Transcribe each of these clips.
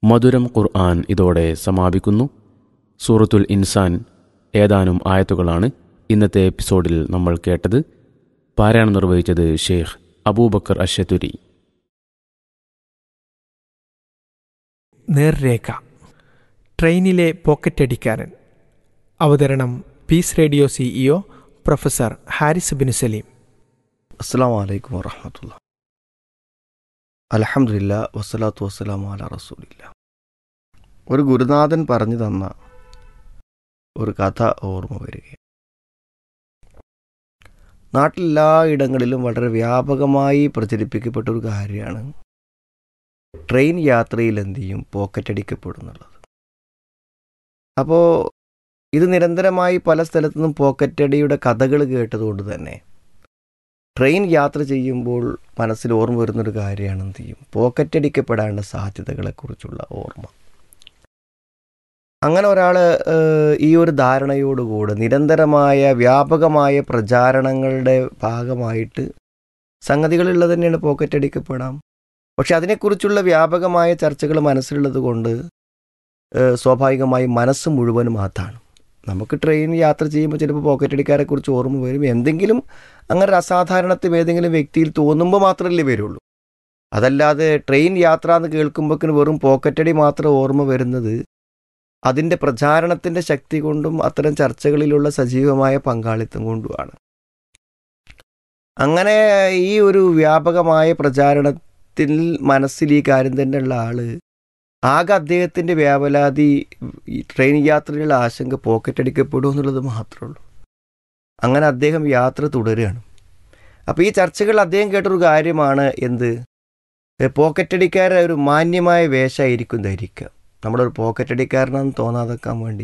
മധുരം ഖുർആൻ ഇതോടെ സമാപിക്കുന്നു സൂറത്തുൽ ഇൻസാൻ ഏതാനും ആയത്തുകളാണ് ഇന്നത്തെ എപ്പിസോഡിൽ നമ്മൾ കേട്ടത് പാരായണം നിർവഹിച്ചത് ഷെയ്ഖ് അബൂബക്കർ അഷത്തുരി നേർരേഖ ട്രെയിനിലെ പോക്കറ്റടിക്കാരൻ അവതരണം Peace Radio CEO professor Haris bin Saleem അസ്സാം വലൈക്കും വറഹമത്തുള്ള അലഹമില്ല വസ്സലാത്തു വസ്സലാം അല റസൂലില്ല ഒരു ഗുരുനാഥൻ പറഞ്ഞു തന്ന ഒരു കഥ ഓർമ്മ വരികയാണ് നാട്ടിലെല്ലാ ഇടങ്ങളിലും വളരെ വ്യാപകമായി പ്രചരിപ്പിക്കപ്പെട്ട ഒരു കാര്യമാണ് ട്രെയിൻ യാത്രയിൽ എന്ത് ചെയ്യും പോക്കറ്റ് അടിക്കപ്പെടുന്നുള്ളത് അപ്പോൾ ഇത് നിരന്തരമായി പല സ്ഥലത്തു നിന്നും പോക്കറ്റടിയുടെ കഥകൾ കേട്ടതുകൊണ്ട് തന്നെ ട്രെയിൻ യാത്ര ചെയ്യുമ്പോൾ മനസ്സിൽ ഓർമ്മ വരുന്നൊരു കാര്യമാണ് എന്ത് ചെയ്യും പോക്കറ്റടിക്കപ്പെടാനുള്ള സാധ്യതകളെക്കുറിച്ചുള്ള ഓർമ്മ അങ്ങനെ ഒരാൾ ഈ ഒരു ധാരണയോടുകൂടെ നിരന്തരമായ വ്യാപകമായ പ്രചാരണങ്ങളുടെ ഭാഗമായിട്ട് സംഗതികളുള്ളത് തന്നെയാണ് പോക്കറ്റടിക്കപ്പെടാം പക്ഷെ അതിനെക്കുറിച്ചുള്ള വ്യാപകമായ ചർച്ചകൾ മനസ്സിലുള്ളത് കൊണ്ട് സ്വാഭാവികമായി മനസ്സ് മുഴുവനും അതാണ് നമുക്ക് ട്രെയിൻ യാത്ര ചെയ്യുമ്പോൾ ചിലപ്പോൾ പോക്കറ്റടിക്കാരെ കുറിച്ച് ഓർമ്മ വരും എന്തെങ്കിലും അങ്ങനെ ഒരു അസാധാരണത്വം ഏതെങ്കിലും വ്യക്തിയിൽ തോന്നുമ്പോൾ മാത്രമല്ലേ വരുള്ളൂ അതല്ലാതെ ട്രെയിൻ യാത്ര എന്ന് കേൾക്കുമ്പോഴേക്കും വെറും പോക്കറ്റടി മാത്രം ഓർമ്മ വരുന്നത് അതിൻ്റെ പ്രചാരണത്തിൻ്റെ ശക്തി കൊണ്ടും അത്തരം ചർച്ചകളിലുള്ള സജീവമായ പങ്കാളിത്തം കൊണ്ടുമാണ് അങ്ങനെ ഈ ഒരു വ്യാപകമായ പ്രചാരണത്തിൽ മനസ്സിൽ ഈ കാര്യം തന്നെയുള്ള ആള് ആകെ അദ്ദേഹത്തിൻ്റെ വ്യാപലാതി ഈ ട്രെയിൻ യാത്രയിലുള്ള ആശങ്ക പോക്കറ്റ് അടിക്കപ്പെടുമോ എന്നുള്ളത് മാത്രമേ ഉള്ളൂ അങ്ങനെ അദ്ദേഹം യാത്ര തുടരുകയാണ് അപ്പോൾ ഈ ചർച്ചകൾ അദ്ദേഹം കേട്ടൊരു കാര്യമാണ് എന്ത് പോക്കറ്റടിക്കാരെ ഒരു മാന്യമായ വേഷമായിരിക്കും ധരിക്കുക നമ്മളൊരു പോക്കറ്റടിക്കാരനാണെന്ന് തോന്നാതെക്കാൻ വേണ്ടി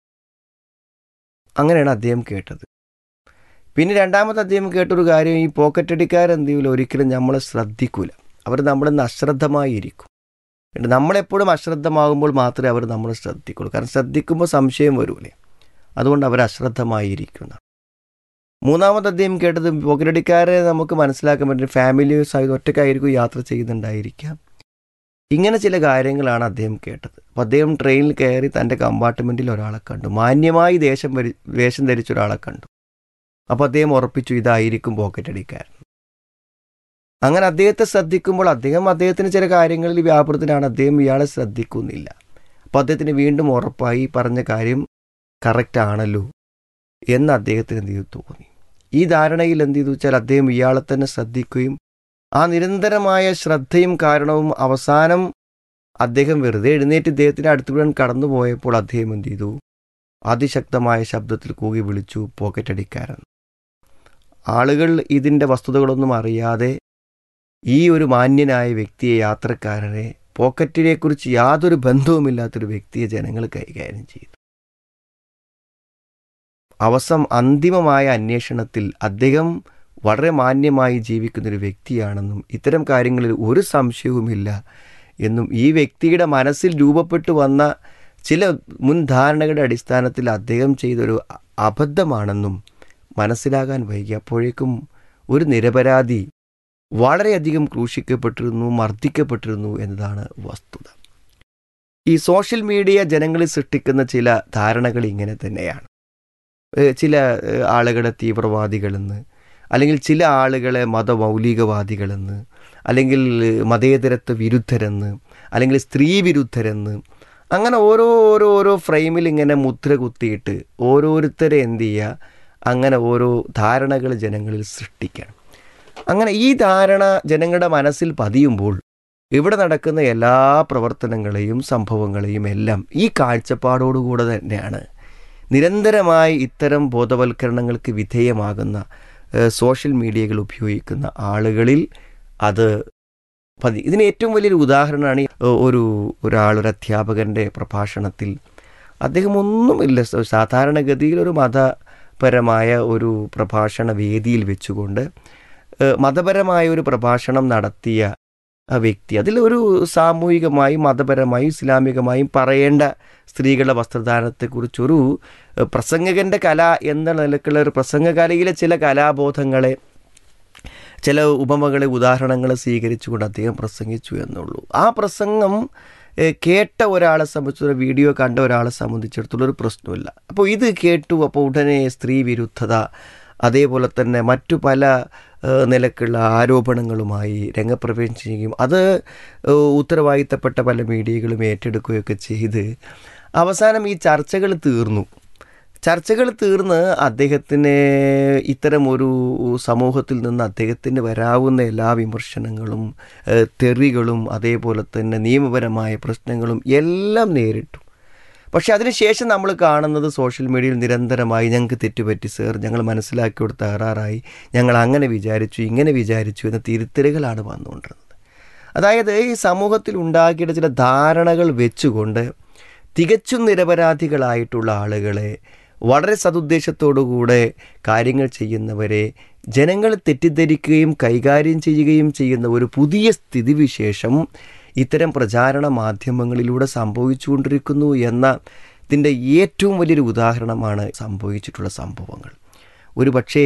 അങ്ങനെയാണ് അദ്ദേഹം കേട്ടത് പിന്നെ രണ്ടാമത് അദ്ദേഹം കേട്ടൊരു കാര്യം ഈ പോക്കറ്റടിക്കാരെന്ത് ചെയ്യൂല ഒരിക്കലും നമ്മളെ ശ്രദ്ധിക്കൂല അവർ നമ്മളിൽ നിന്ന് അശ്രദ്ധമായി ഇരിക്കും നമ്മളെപ്പോഴും അശ്രദ്ധമാകുമ്പോൾ മാത്രമേ അവർ നമ്മളെ ശ്രദ്ധിക്കുള്ളൂ കാരണം ശ്രദ്ധിക്കുമ്പോൾ സംശയം വരൂലേ അതുകൊണ്ട് അവർ അശ്രദ്ധമായിരിക്കുന്ന മൂന്നാമത് അദ്ദേഹം കേട്ടത് പോക്കറ്റടിക്കാരെ നമുക്ക് മനസ്സിലാക്കാൻ പറ്റും ഫാമിലിയുസായി ഒറ്റക്കായിരിക്കും യാത്ര ചെയ്യുന്നുണ്ടായിരിക്കാം ഇങ്ങനെ ചില കാര്യങ്ങളാണ് അദ്ദേഹം കേട്ടത് അപ്പോൾ അദ്ദേഹം ട്രെയിനിൽ കയറി തൻ്റെ കമ്പാർട്ട്മെൻറ്റിൽ ഒരാളെ കണ്ടു മാന്യമായി ദേശം വരി വേഷം ധരിച്ച ഒരാളെ കണ്ടു അപ്പോൾ അദ്ദേഹം ഉറപ്പിച്ചു ഇതായിരിക്കും പോക്കറ്റടിക്കാരൻ അങ്ങനെ അദ്ദേഹത്തെ ശ്രദ്ധിക്കുമ്പോൾ അദ്ദേഹം അദ്ദേഹത്തിന് ചില കാര്യങ്ങളിൽ വ്യാപൃതനാണ് അദ്ദേഹം ഇയാളെ ശ്രദ്ധിക്കുന്നില്ല അപ്പോൾ അദ്ദേഹത്തിന് വീണ്ടും ഉറപ്പായി പറഞ്ഞ കാര്യം കറക്റ്റ് ആണല്ലോ എന്ന് അദ്ദേഹത്തിന് എന്ത് ചെയ്തു തോന്നി ഈ ധാരണയിൽ എന്ത് ചെയ്തു വെച്ചാൽ അദ്ദേഹം ഇയാളെ തന്നെ ശ്രദ്ധിക്കുകയും ആ നിരന്തരമായ ശ്രദ്ധയും കാരണവും അവസാനം അദ്ദേഹം വെറുതെ എഴുന്നേറ്റ് ഇദ്ദേഹത്തിൻ്റെ അടുത്തുകൂടെ കടന്നു പോയപ്പോൾ അദ്ദേഹം എന്ത് ചെയ്തു അതിശക്തമായ ശബ്ദത്തിൽ കൂകി വിളിച്ചു പോക്കറ്റടിക്കാരൻ ആളുകൾ ഇതിൻ്റെ വസ്തുതകളൊന്നും അറിയാതെ ഈ ഒരു മാന്യനായ വ്യക്തിയെ യാത്രക്കാരനെ പോക്കറ്റിനെക്കുറിച്ച് യാതൊരു ബന്ധവുമില്ലാത്തൊരു വ്യക്തിയെ ജനങ്ങൾ കൈകാര്യം ചെയ്തു അവസം അന്തിമമായ അന്വേഷണത്തിൽ അദ്ദേഹം വളരെ മാന്യമായി ജീവിക്കുന്നൊരു വ്യക്തിയാണെന്നും ഇത്തരം കാര്യങ്ങളിൽ ഒരു സംശയവുമില്ല എന്നും ഈ വ്യക്തിയുടെ മനസ്സിൽ രൂപപ്പെട്ടു വന്ന ചില മുൻധാരണകളുടെ അടിസ്ഥാനത്തിൽ അദ്ദേഹം ചെയ്തൊരു അബദ്ധമാണെന്നും മനസ്സിലാകാൻ വൈകി അപ്പോഴേക്കും ഒരു നിരപരാധി വളരെയധികം ക്രൂശിക്കപ്പെട്ടിരുന്നു മർദ്ദിക്കപ്പെട്ടിരുന്നു എന്നതാണ് വസ്തുത ഈ സോഷ്യൽ മീഡിയ ജനങ്ങളിൽ സൃഷ്ടിക്കുന്ന ചില ധാരണകൾ ഇങ്ങനെ തന്നെയാണ് ചില ആളുകളെ തീവ്രവാദികളെന്ന് അല്ലെങ്കിൽ ചില ആളുകളെ മതമൗലികവാദികളെന്ന് അല്ലെങ്കിൽ മതേതരത്വ വിരുദ്ധരെന്ന് അല്ലെങ്കിൽ സ്ത്രീ വിരുദ്ധരെന്ന് അങ്ങനെ ഓരോ ഓരോ ഓരോ ഫ്രെയിമിൽ ഇങ്ങനെ മുദ്ര കുത്തിയിട്ട് ഓരോരുത്തരെ എന്ത് ചെയ്യുക അങ്ങനെ ഓരോ ധാരണകൾ ജനങ്ങളിൽ സൃഷ്ടിക്കണം അങ്ങനെ ഈ ധാരണ ജനങ്ങളുടെ മനസ്സിൽ പതിയുമ്പോൾ ഇവിടെ നടക്കുന്ന എല്ലാ പ്രവർത്തനങ്ങളെയും സംഭവങ്ങളെയും എല്ലാം ഈ കാഴ്ചപ്പാടോടുകൂടെ തന്നെയാണ് നിരന്തരമായി ഇത്തരം ബോധവൽക്കരണങ്ങൾക്ക് വിധേയമാകുന്ന സോഷ്യൽ മീഡിയകൾ ഉപയോഗിക്കുന്ന ആളുകളിൽ അത് പതി ഇതിന് ഏറ്റവും വലിയൊരു ഉദാഹരണമാണ് ഒരു ഒരാൾ ഒരു അധ്യാപകൻ്റെ പ്രഭാഷണത്തിൽ അദ്ദേഹം ഒന്നുമില്ല സാധാരണഗതിയിൽ ഒരു മതപരമായ ഒരു പ്രഭാഷണ വേദിയിൽ വെച്ചുകൊണ്ട് മതപരമായ ഒരു പ്രഭാഷണം നടത്തിയ വ്യക്തി അതിലൊരു സാമൂഹികമായും മതപരമായും ഇസ്ലാമികമായും പറയേണ്ട സ്ത്രീകളുടെ വസ്ത്രധാരണത്തെക്കുറിച്ചൊരു പ്രസംഗകൻ്റെ കല എന്ന നിലക്കുള്ള ഒരു പ്രസംഗകലയിലെ ചില കലാബോധങ്ങളെ ചില ഉപമകളെ ഉദാഹരണങ്ങളെ സ്വീകരിച്ചുകൊണ്ട് അദ്ദേഹം പ്രസംഗിച്ചു എന്നുള്ളൂ ആ പ്രസംഗം ഏ, കേട്ട ഒരാളെ സംബന്ധിച്ചിടത്തോളം വീഡിയോ കണ്ട ഒരാളെ സംബന്ധിച്ചിടത്തോളം ഒരു പ്രശ്നമില്ല അപ്പോൾ ഇത് കേട്ടു അപ്പോൾ ഉടനെ സ്ത്രീ വിരുദ്ധത അതേപോലെ തന്നെ മറ്റു പല ഏ, നിലക്കുള്ള ആരോപണങ്ങളുമായി രംഗപ്രവേശം ചെയ്യുകയും അത് ഏ, ഉത്തരവാദിത്തപ്പെട്ട പല മീഡിയകളും ഏറ്റെടുക്കുകയൊക്കെ ചെയ്ത് അവസാനം ഈ ചർച്ചകൾ തീർന്നു ചർച്ചകൾ തീർന്ന് അദ്ദേഹത്തിന് ഇത്തരം ഒരു സമൂഹത്തിൽ നിന്ന് അദ്ദേഹത്തിന് വരാവുന്ന എല്ലാ വിമർശനങ്ങളും ഏഹ്, തെറികളും അതേപോലെ തന്നെ നിയമപരമായ പ്രശ്നങ്ങളും എല്ലാം നേരിട്ടു പക്ഷെ അതിനുശേഷം നമ്മൾ കാണുന്നത് സോഷ്യൽ മീഡിയയിൽ നിരന്തരമായി ഞങ്ങൾക്ക് തെറ്റുപറ്റി സർ ഞങ്ങൾ മനസ്സിലാക്കി കൊടുത്ത് തകരാറായി ഞങ്ങൾ അങ്ങനെ വിചാരിച്ചു ഇങ്ങനെ വിചാരിച്ചു എന്ന തിരുത്തലുകളാണ് വന്നുകൊണ്ടിരുന്നത് അതായത് ഈ സമൂഹത്തിൽ ഉണ്ടാക്കിയിട്ട് ചില ധാരണകൾ വെച്ചുകൊണ്ട് തികച്ചും നിരപരാധികളായിട്ടുള്ള ആളുകളെ വളരെ സതുദ്ദേശത്തോടുകൂടെ കാര്യങ്ങൾ ചെയ്യുന്നവരെ ജനങ്ങൾ തെറ്റിദ്ധരിക്കുകയും കൈകാര്യം ചെയ്യുകയും ചെയ്യുന്ന ഒരു പുതിയ സ്ഥിതിവിശേഷം ഇത്തരം പ്രചാരണ മാധ്യമങ്ങളിലൂടെ സംഭവിച്ചുകൊണ്ടിരിക്കുന്നു എന്ന ഇതിൻ്റെ ഏറ്റവും വലിയൊരു ഉദാഹരണമാണ് സംഭവിച്ചിട്ടുള്ള സംഭവങ്ങൾ ഒരു പക്ഷേ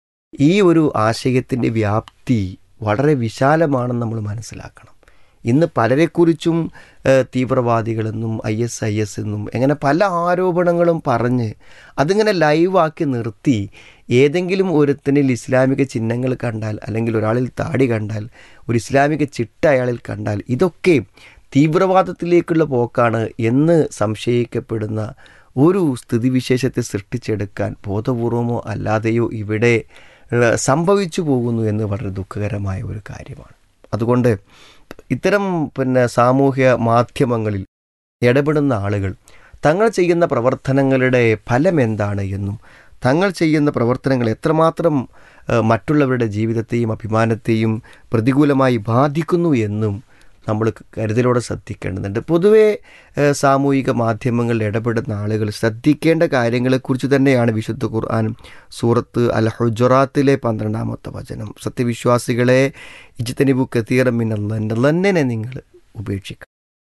ഈ ഒരു ആശയത്തിൻ്റെ വ്യാപ്തി വളരെ വിശാലമാണെന്ന് നമ്മൾ മനസ്സിലാക്കണം ഇന്ന് പലരെക്കുറിച്ചും ഏഹ്, തീവ്രവാദികളെന്നും ഐ എസ് ഐ എസ് എന്നും അങ്ങനെ പല ആരോപണങ്ങളും പറഞ്ഞ് അതിങ്ങനെ ലൈവാക്കി നിർത്തി ഏതെങ്കിലും ഒരുത്തനിൽ ഇസ്ലാമിക ചിഹ്നങ്ങൾ കണ്ടാൽ അല്ലെങ്കിൽ ഒരാളിൽ താടി കണ്ടാൽ ഒരു ഇസ്ലാമിക ചിട്ട അയാളിൽ കണ്ടാൽ ഇതൊക്കെ തീവ്രവാദത്തിലേക്കുള്ള പോക്കാണ് എന്ന് സംശയിക്കപ്പെടുന്ന ഒരു സ്ഥിതിവിശേഷത്തെ സൃഷ്ടിച്ചെടുക്കാൻ ബോധപൂർവമോ അല്ലാതെയോ ഇവിടെ ഏഹ്, സംഭവിച്ചു പോകുന്നു എന്ന് വളരെ ദുഃഖകരമായ ഒരു കാര്യമാണ് അതുകൊണ്ട് ഇത്തരം പിന്നെ സാമൂഹ്യ മാധ്യമങ്ങളിൽ ഇടപെടുന്ന ആളുകൾ തങ്ങൾ ചെയ്യുന്ന പ്രവർത്തനങ്ങളുടെ ഫലം എന്താണ് എന്നും തങ്ങൾ ചെയ്യുന്ന പ്രവർത്തനങ്ങൾ എത്രമാത്രം ഏഹ്, മറ്റുള്ളവരുടെ ജീവിതത്തെയും അഭിമാനത്തെയും പ്രതികൂലമായി ബാധിക്കുന്നു എന്നും നമ്മൾ കരുതലോടെ ശ്രദ്ധിക്കേണ്ടതുണ്ട് പൊതുവേ ഏഹ്, സാമൂഹിക മാധ്യമങ്ങളിൽ ഇടപെടുന്ന ആളുകൾ ശ്രദ്ധിക്കേണ്ട കാര്യങ്ങളെക്കുറിച്ച് തന്നെയാണ് വിശുദ്ധ ഖുർആൻ സൂറത്ത് അൽ ഹുജറാത്തിലെ പന്ത്രണ്ടാമത്തെ വചനം സത്യവിശ്വാസികളെ ഇജ്തനിബു കത്തീറമിനല്ലൻ്റെ ലന്നനെ നിങ്ങൾ ഉപേക്ഷിക്കുക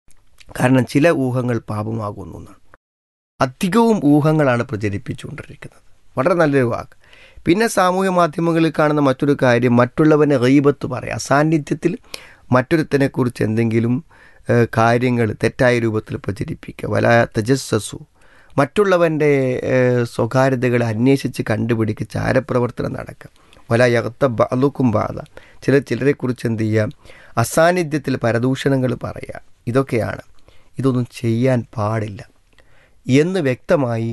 കാരണം ചില ഊഹങ്ങൾ പാപമാകുന്നു എന്നാണ് അധികവും ഊഹങ്ങളാണ് പ്രചരിപ്പിച്ചുകൊണ്ടിരിക്കുന്നത് വളരെ നല്ലൊരു വാക്ക് പിന്നെ സാമൂഹ്യ മാധ്യമങ്ങളിൽ കാണുന്ന മറ്റൊരു കാര്യം മറ്റുള്ളവനെ റീബത്ത് പറയാം അസാന്നിധ്യത്തിൽ മറ്റൊരുത്തനെക്കുറിച്ച് എന്തെങ്കിലും ഏഹ്, കാര്യങ്ങൾ തെറ്റായ രൂപത്തിൽ പ്രചരിപ്പിക്കുക വല തജസ്സസു മറ്റുള്ളവൻ്റെ ഏഹ്, സ്വകാര്യതകളെ അന്വേഷിച്ച് കണ്ടുപിടിക്കുക ചാരപ്രവർത്തനം നടക്കുക വല യകത്ത ബാലുക്കും ബാധ ചിലർ ചിലരെക്കുറിച്ച് എന്ത് ചെയ്യുക അസാന്നിധ്യത്തിൽ പരദൂഷണങ്ങൾ പറയുക ഇതൊക്കെയാണ് ഇതൊന്നും ചെയ്യാൻ പാടില്ല എന്ന് വ്യക്തമായി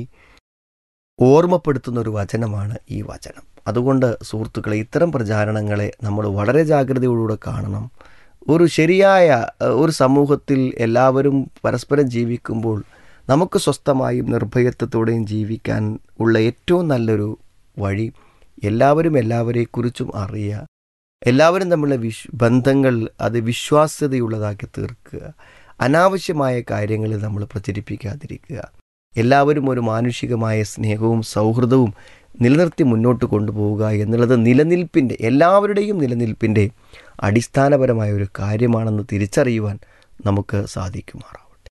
ഓർമ്മപ്പെടുത്തുന്ന ഒരു വചനമാണ് ഈ വചനം അതുകൊണ്ട് സുഹൃത്തുക്കളെ ഇത്തരം പ്രചാരണങ്ങളെ നമ്മൾ വളരെ ജാഗ്രതയോടുകൂടെ കാണണം ഒരു ശരിയായ ഏഹ്, ഒരു സമൂഹത്തിൽ എല്ലാവരും പരസ്പരം ജീവിക്കുമ്പോൾ നമുക്ക് സ്വസ്ഥമായും നിർഭയത്വത്തോടെയും ജീവിക്കാൻ ഉള്ള ഏറ്റവും നല്ലൊരു വഴി എല്ലാവരും എല്ലാവരെക്കുറിച്ചും അറിയുക എല്ലാവരും തമ്മിലുള്ള വിശ് ബന്ധങ്ങൾ അത് വിശ്വാസ്യതയുള്ളതാക്കി തീർക്കുക അനാവശ്യമായ കാര്യങ്ങൾ നമ്മൾ പ്രചരിപ്പിക്കാതിരിക്കുക എല്ലാവരും ഒരു മാനുഷികമായ സ്നേഹവും സൗഹൃദവും നിലനിർത്തി മുന്നോട്ട് കൊണ്ടുപോവുക എന്നുള്ളത് നിലനിൽപ്പിൻ്റെ എല്ലാവരുടെയും നിലനിൽപ്പിൻ്റെ അടിസ്ഥാനപരമായ ഒരു കാര്യമാണെന്ന് തിരിച്ചറിയുവാൻ നമുക്ക് സാധിക്കുമാറാവട്ടെ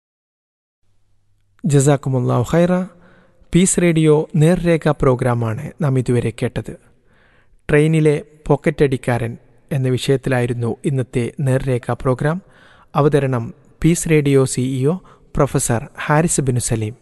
ജസാക്കുമുല്ലാഹു ഖൈറ പീസ് റേഡിയോ നേർരേഖ പ്രോഗ്രാമാണ് നാം ഇതുവരെ കേട്ടത് ട്രെയിനിലെ പോക്കറ്റടിക്കാരൻ എന്ന വിഷയത്തിലായിരുന്നു ഇന്നത്തെ നേർരേഖ പ്രോഗ്രാം അവതരണം Peace Radio CEO professor Haris Binu Saleem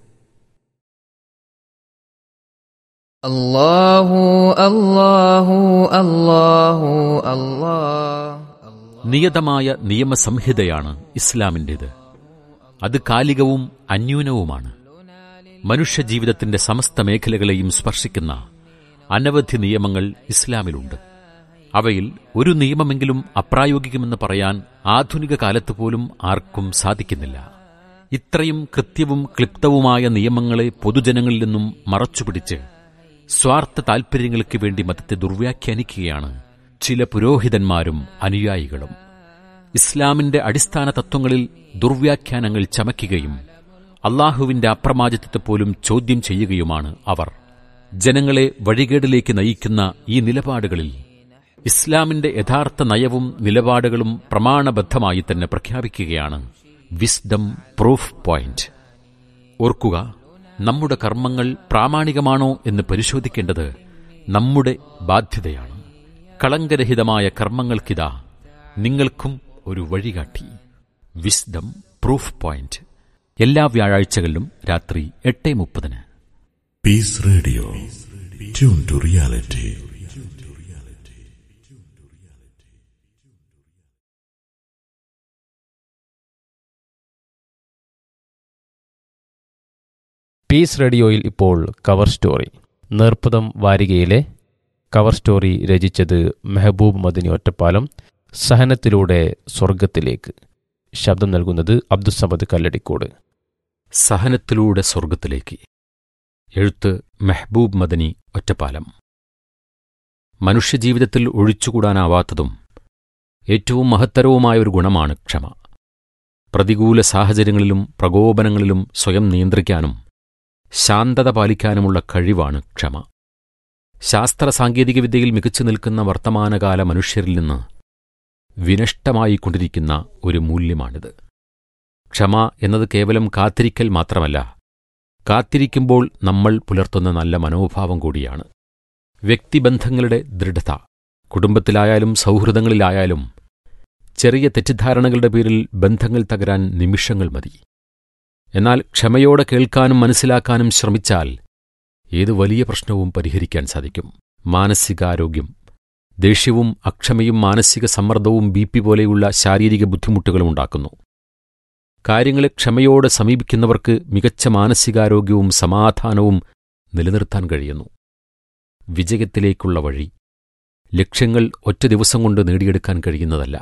الله الله الله الله നിയതമായ നിയമസംഹിതയാണ് ഇസ്ലാമിൻ്റേത് അത് കാലികവും അന്യൂനവുമാണ് മനുഷ്യജീവിതത്തിന്റെ സമസ്ത മേഖലകളെയും സ്പർശിക്കുന്ന അനവധി നിയമങ്ങൾ ഇസ്ലാമിലുണ്ട് അവയിൽ ഒരു നിയമമെങ്കിലും അപ്രായോഗികമെന്ന് പറയാൻ ആധുനിക കാലത്ത് പോലും ആർക്കും സാധിക്കുന്നില്ല ഇത്രയും കൃത്യവും ക്ലിപ്തവുമായ നിയമങ്ങളെ പൊതുജനങ്ങളിൽ നിന്നും മറച്ചുപിടിച്ച് സ്വാർത്ഥ താൽപര്യങ്ങൾക്ക് വേണ്ടി മതത്തെ ദുർവ്യാഖ്യാനിക്കുകയാണ് ചില പുരോഹിതന്മാരും അനുയായികളും ഇസ്ലാമിന്റെ അടിസ്ഥാന തത്വങ്ങളിൽ ദുർവ്യാഖ്യാനങ്ങൾ ചമയ്ക്കുകയും അള്ളാഹുവിന്റെ അപ്രമാദിത്വത്തെ പോലും ചോദ്യം ചെയ്യുകയുമാണ് അവർ ജനങ്ങളെ വഴികേടിലേക്ക് നയിക്കുന്ന ഈ നിലപാടുകളിൽ ഇസ്ലാമിന്റെ യഥാർത്ഥ നയവും നിലപാടുകളും പ്രമാണബദ്ധമായി തന്നെ പ്രഖ്യാപിക്കുകയാണ് വിസ്ഡം പ്രൂഫ് പോയിന്റ് ഓർക്കുക നമ്മുടെ കർമ്മങ്ങൾ പ്രാമാണികമാണോ എന്ന് പരിശോധിക്കേണ്ടത് നമ്മുടെ ബാധ്യതയാണ് കളങ്കരഹിതമായ കർമ്മങ്ങൾക്കിതാ നിങ്ങൾക്കും ഒരു വഴികാട്ടി വിസ്ഡം പ്രൂഫ് പോയിന്റ് എല്ലാ വ്യാഴാഴ്ചകളിലും രാത്രി എട്ട് മുപ്പതിന് Peace Radio. Tune to reality. Peace റേഡിയോയിൽ ഇപ്പോൾ കവർ സ്റ്റോറി നേർപ്പദം വാരികയിലെ കവർ സ്റ്റോറി രചിച്ചത് മെഹബൂബ് മദനി ഒറ്റപ്പാലം സഹനത്തിലൂടെ സ്വർഗത്തിലേക്ക് ശബ്ദം നൽകുന്നത് അബ്ദുസമദ് കല്ലടിക്കോട് സഹനത്തിലൂടെ സ്വർഗത്തിലേക്ക് എഴുത്ത് മെഹബൂബ് മദനി ഒറ്റപ്പാലം മനുഷ്യജീവിതത്തിൽ ഒഴിച്ചുകൂടാനാവാത്തതും ഏറ്റവും മഹത്തരവുമായ ഒരു ഗുണമാണ് ക്ഷമ പ്രതികൂല സാഹചര്യങ്ങളിലും പ്രകോപനങ്ങളിലും സ്വയം നിയന്ത്രിക്കാനും ശാന്തത പാലിക്കാനുമുള്ള കഴിവാണ് ക്ഷമ ശാസ്ത്ര സാങ്കേതികവിദ്യയിൽ മികച്ചു നിൽക്കുന്ന വർത്തമാനകാല മനുഷ്യരിൽ നിന്ന് വിനഷ്ടമായിക്കൊണ്ടിരിക്കുന്ന ഒരു മൂല്യമാണിത് ക്ഷമ എന്നത് കേവലം കാത്തിരിക്കൽ മാത്രമല്ല കാത്തിരിക്കുമ്പോൾ നമ്മൾ പുലർത്തുന്ന നല്ല മനോഭാവം കൂടിയാണ് വ്യക്തിബന്ധങ്ങളുടെ ദൃഢത കുടുംബത്തിലായാലും സൗഹൃദങ്ങളിലായാലും ചെറിയ തെറ്റിദ്ധാരണകളുടെ പേരിൽ ബന്ധങ്ങൾ തകരാൻ നിമിഷങ്ങൾ മതി എന്നാൽ ക്ഷമയോടെ കേൾക്കാനും മനസ്സിലാക്കാനും ശ്രമിച്ചാൽ ഏത് വലിയ പ്രശ്നവും പരിഹരിക്കാൻ സാധിക്കും മാനസികാരോഗ്യം ദേഷ്യവും അക്ഷമയും മാനസിക സമ്മർദ്ദവും ബി പി പോലെയുള്ള ശാരീരിക ബുദ്ധിമുട്ടുകളും ഉണ്ടാക്കുന്നു കാര്യങ്ങളെ ക്ഷമയോടെ സമീപിക്കുന്നവർക്ക് മികച്ച മാനസികാരോഗ്യവും സമാധാനവും നിലനിർത്താൻ കഴിയുന്നു വിജയത്തിലേക്കുള്ള വഴി ലക്ഷ്യങ്ങൾ ഒറ്റ ദിവസം കൊണ്ട് നേടിയെടുക്കാൻ കഴിയുന്നതല്ല